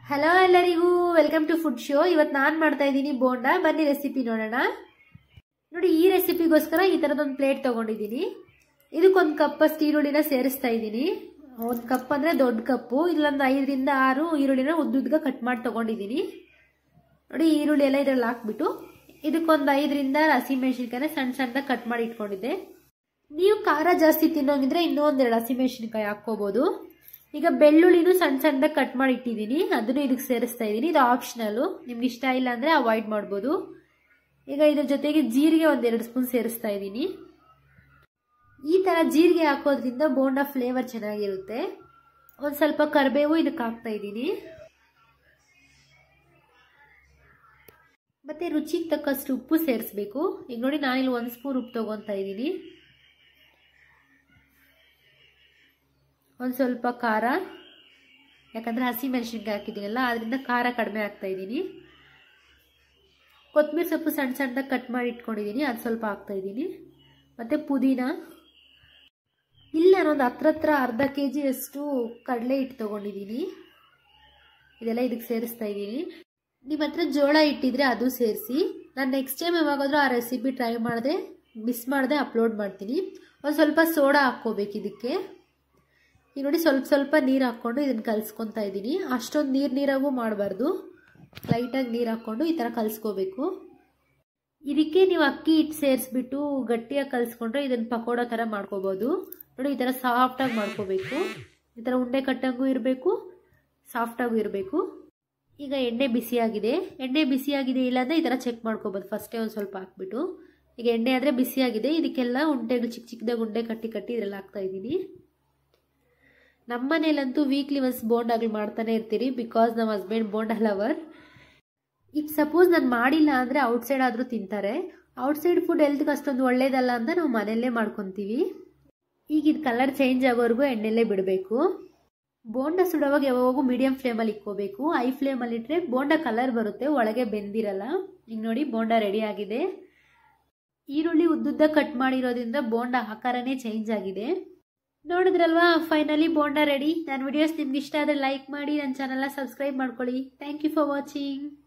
hello ಎಲ್ಲರಿಗೂ welcome to food show ಇವತ್ತು ನಾನು ಮಾಡ್ತಾ ಇದ್ದೀನಿ ಬೋಂಡ ಬನ್ನಿ ರೆಸಿಪಿ ನೋಡೋಣ ನೋಡಿ ಈ ರೆಸಿಪಿಗೋಸ್ಕರ ಈ ಥರದೊಂದು ಪ್ಲೇಟ್ ತೊಗೊಂಡಿದ್ದೀನಿ ಇದಕ್ಕೊಂದು ಕಪ್ ಈರುಳ್ಳಿನ ಸೇರಿಸ್ತಾ ಇದ್ದೀನಿ ಒಂದು ಕಪ್ ಅಂದರೆ ದೊಡ್ಡ ಕಪ್ಪು ಇಲ್ಲೊಂದು ಐದರಿಂದ ಆರು ಈರುಳ್ಳಿನ ಉದ್ದುದ್ಗ ಕಟ್ ಮಾಡಿ ತೊಗೊಂಡಿದ್ದೀನಿ ನೋಡಿ ಈರುಳ್ಳಿ ಎಲ್ಲ ಇದ್ರಲ್ಲಿ ಹಾಕ್ಬಿಟ್ಟು ಇದಕ್ಕೊಂದು ಐದರಿಂದ ಹಸಿಮೆಣಸಿನ್ಕಾಯಿನ ಸಣ್ಣ ಸಣ್ಣದಾಗಿ ಕಟ್ ಮಾಡಿ ಇಟ್ಕೊಂಡಿದ್ದೆ ನೀವು ಖಾರ ಜಾಸ್ತಿ ತಿನ್ನೋಂಗಿದ್ರೆ ಇನ್ನೊಂದೆರಡು ಹಸಿಮೆಣಸಿನ್ಕಾಯಿ ಹಾಕ್ಕೋಬೋದು ಈಗ ಬೆಳ್ಳುಳ್ಳಿನೂ ಸಣ್ಣ ಸಣ್ಣದಾಗಿ ಕಟ್ ಮಾಡಿ ಇಟ್ಟಿದ್ದೀನಿ ಅದನ್ನು ಇದಕ್ಕೆ ಸೇರಿಸ್ತಾ ಇದ್ದೀನಿ ಇದು ಆಪ್ಷನಲ್ಲು ನಿಮ್ಗೆ ಇಷ್ಟ ಇಲ್ಲ ಅಂದರೆ ಅವಾಯ್ಡ್ ಮಾಡ್ಬೋದು ಈಗ ಇದ್ರ ಜೊತೆಗೆ ಜೀರಿಗೆ ಒಂದೆರಡು ಸ್ಪೂನ್ ಸೇರಿಸ್ತಾ ಇದ್ದೀನಿ ಈ ಥರ ಜೀರಿಗೆ ಹಾಕೋದ್ರಿಂದ ಬೋಂಡ ಫ್ಲೇವರ್ ಚೆನ್ನಾಗಿರುತ್ತೆ ಒಂದು ಸ್ವಲ್ಪ ಕರಿಬೇವು ಇದಕ್ಕೆ ಹಾಕ್ತಾ ಇದ್ದೀನಿ ಮತ್ತು ರುಚಿಗೆ ತಕ್ಕಷ್ಟು ಉಪ್ಪು ಸೇರಿಸ್ಬೇಕು ಈಗ ನೋಡಿ ನಾನಿಲ್ಲಿ ಒಂದು ಸ್ಪೂನ್ ಉಪ್ಪು ತೊಗೊತಾ ಇದ್ದೀನಿ ಒಂದು ಸ್ವಲ್ಪ ಖಾರ ಯಾಕಂದರೆ ಹಸಿ ಮೆಣಸಿನ್ಕಾಯಿ ಹಾಕಿದ್ದೀನಲ್ಲ ಅದರಿಂದ ಖಾರ ಕಡಿಮೆ ಹಾಕ್ತಾ ಇದ್ದೀನಿ ಕೊತ್ತಂಬರಿ ಸೊಪ್ಪು ಸಣ್ಣ ಸಣ್ಣದಾಗಿ ಕಟ್ ಮಾಡಿ ಇಟ್ಕೊಂಡಿದ್ದೀನಿ ಅದು ಸ್ವಲ್ಪ ಹಾಕ್ತಾ ಇದ್ದೀನಿ ಮತ್ತು ಪುದೀನ ಇಲ್ಲಿ ನಾನೊಂದು ಹತ್ರ ಹತ್ರ ಅರ್ಧ ಕೆ ಜಿಯಷ್ಟು ಕಡಲೆ ಹಿಟ್ಟು ತೊಗೊಂಡಿದ್ದೀನಿ ಇದೆಲ್ಲ ಇದಕ್ಕೆ ಸೇರಿಸ್ತಾ ಇದ್ದೀನಿ ನಿಮ್ಮ ಹತ್ರ ಜೋಳ ಇಟ್ಟಿದ್ರೆ ಅದು ಸೇರಿಸಿ ನಾನು ನೆಕ್ಸ್ಟ್ ಟೈಮ್ ಯಾವಾಗಾದರೂ ಆ ರೆಸಿಪಿ ಟ್ರೈ ಮಾಡಿದೆ ಮಿಸ್ ಮಾಡದೆ ಅಪ್ಲೋಡ್ ಮಾಡ್ತೀನಿ ಒಂದು ಸ್ವಲ್ಪ ಸೋಡಾ ಹಾಕ್ಕೋಬೇಕು ಇದಕ್ಕೆ ಈಗ ನೋಡಿ ಸ್ವಲ್ಪ ಸ್ವಲ್ಪ ನೀರು ಹಾಕ್ಕೊಂಡು ಇದನ್ನು ಕಲಿಸ್ಕೊತಾ ಇದ್ದೀನಿ ಅಷ್ಟೊಂದು ನೀರು ನೀರಾಗೂ ಮಾಡಬಾರ್ದು ಲೈಟಾಗಿ ನೀರು ಹಾಕ್ಕೊಂಡು ಈ ಥರ ಕಲಿಸ್ಕೋಬೇಕು ಇದಕ್ಕೆ ನೀವು ಅಕ್ಕಿ ಹಿಟ್ಟು ಸೇರಿಸ್ಬಿಟ್ಟು ಗಟ್ಟಿಯಾಗಿ ಕಲಿಸ್ಕೊಂಡ್ರೆ ಇದನ್ನು ಪಕೋಡೋ ಥರ ಮಾಡ್ಕೋಬೋದು ನೋಡಿ ಈ ಥರ ಸಾಫ್ಟಾಗಿ ಮಾಡ್ಕೋಬೇಕು ಈ ಥರ ಉಂಡೆ ಕಟ್ಟಂಗೂ ಇರಬೇಕು ಸಾಫ್ಟಾಗೂ ಇರಬೇಕು ಈಗ ಎಣ್ಣೆ ಬಿಸಿಯಾಗಿದೆ ಎಣ್ಣೆ ಬಿಸಿಯಾಗಿದೆ ಇಲ್ಲಾಂದರೆ ಈ ಥರ ಚೆಕ್ ಮಾಡ್ಕೋಬೋದು ಫಸ್ಟೇ ಒಂದು ಸ್ವಲ್ಪ ಹಾಕ್ಬಿಟ್ಟು ಈಗ ಎಣ್ಣೆ ಆದರೆ ಬಿಸಿಯಾಗಿದೆ ಇದಕ್ಕೆಲ್ಲ ಉಂಡೆಗಳು ಚಿಕ್ಕ ಚಿಕ್ಕದಾಗಿ ಉಂಡೆ ಕಟ್ಟಿ ಕಟ್ಟಿ ಇದರಲ್ಲಿ ಹಾಕ್ತಾ ಇದ್ದೀನಿ ನಮ್ಮ ಮನೇಲಂತೂ ವೀಕ್ಲಿ ಒನ್ಸ್ ಬೋಂಡಾಗಳು ಮಾಡ್ತಾನೆ ಇರ್ತೀರಿ ಬಿಕಾಸ್ ನಮ್ಮ ಹಸ್ಬೆಂಡ್ ಬೋಂಡ ಲವರ್ ಈಗ ಸಪೋಸ್ ನಾನು ಮಾಡಿಲ್ಲ ಅಂದರೆ ಔಟ್ಸೈಡ್ ಆದರೂ ತಿಂತಾರೆ ಔಟ್ಸೈಡ್ ಫುಡ್ ಹೆಲ್ತ್ಗೆ ಅಷ್ಟೊಂದು ಒಳ್ಳೇದಲ್ಲ ಅಂತ ನಾವು ಮನೆಯಲ್ಲೇ ಮಾಡ್ಕೊತೀವಿ ಈಗ ಇದು ಕಲರ್ ಚೇಂಜ್ ಆಗೋವರೆಗೂ ಎಣ್ಣೆಲ್ಲೇ ಬಿಡಬೇಕು ಬೋಂಡ ಸುಡೋವಾಗ ಯಾವಾಗೂ ಮೀಡಿಯಂ ಫ್ಲೇಮಲ್ಲಿ ಇಕ್ಕೋಬೇಕು ಐ ಫ್ಲೇಮಲ್ಲಿ ಇಟ್ಟರೆ ಬೋಂಡ ಕಲರ್ ಬರುತ್ತೆ ಒಳಗೆ ಬೆಂದಿರಲ್ಲ ಈಗ ನೋಡಿ ಬೋಂಡ ರೆಡಿ ಆಗಿದೆ ಈರುಳ್ಳಿ ಉದ್ದುದ್ದ ಕಟ್ ಮಾಡಿರೋದ್ರಿಂದ ಬೋಂಡ ಆಕಾರನೇ ಚೇಂಜ್ ಆಗಿದೆ ನೋಡಿದ್ರಲ್ವಾ ಫೈನಲಿ ಬೋಂಡ ರೆಡಿ ನನ್ನ ವಿಡಿಯೋಸ್ ನಿಮ್ಗೆ ಇಷ್ಟ ಆದರೆ ಲೈಕ್ ಮಾಡಿ ನನ್ನ ಚಾನಲ್ನ ಸಬ್ಸ್ಕ್ರೈಬ್ ಮಾಡ್ಕೊಳ್ಳಿ ಥ್ಯಾಂಕ್ ಯು ಫಾರ್ ವಾಚಿಂಗ್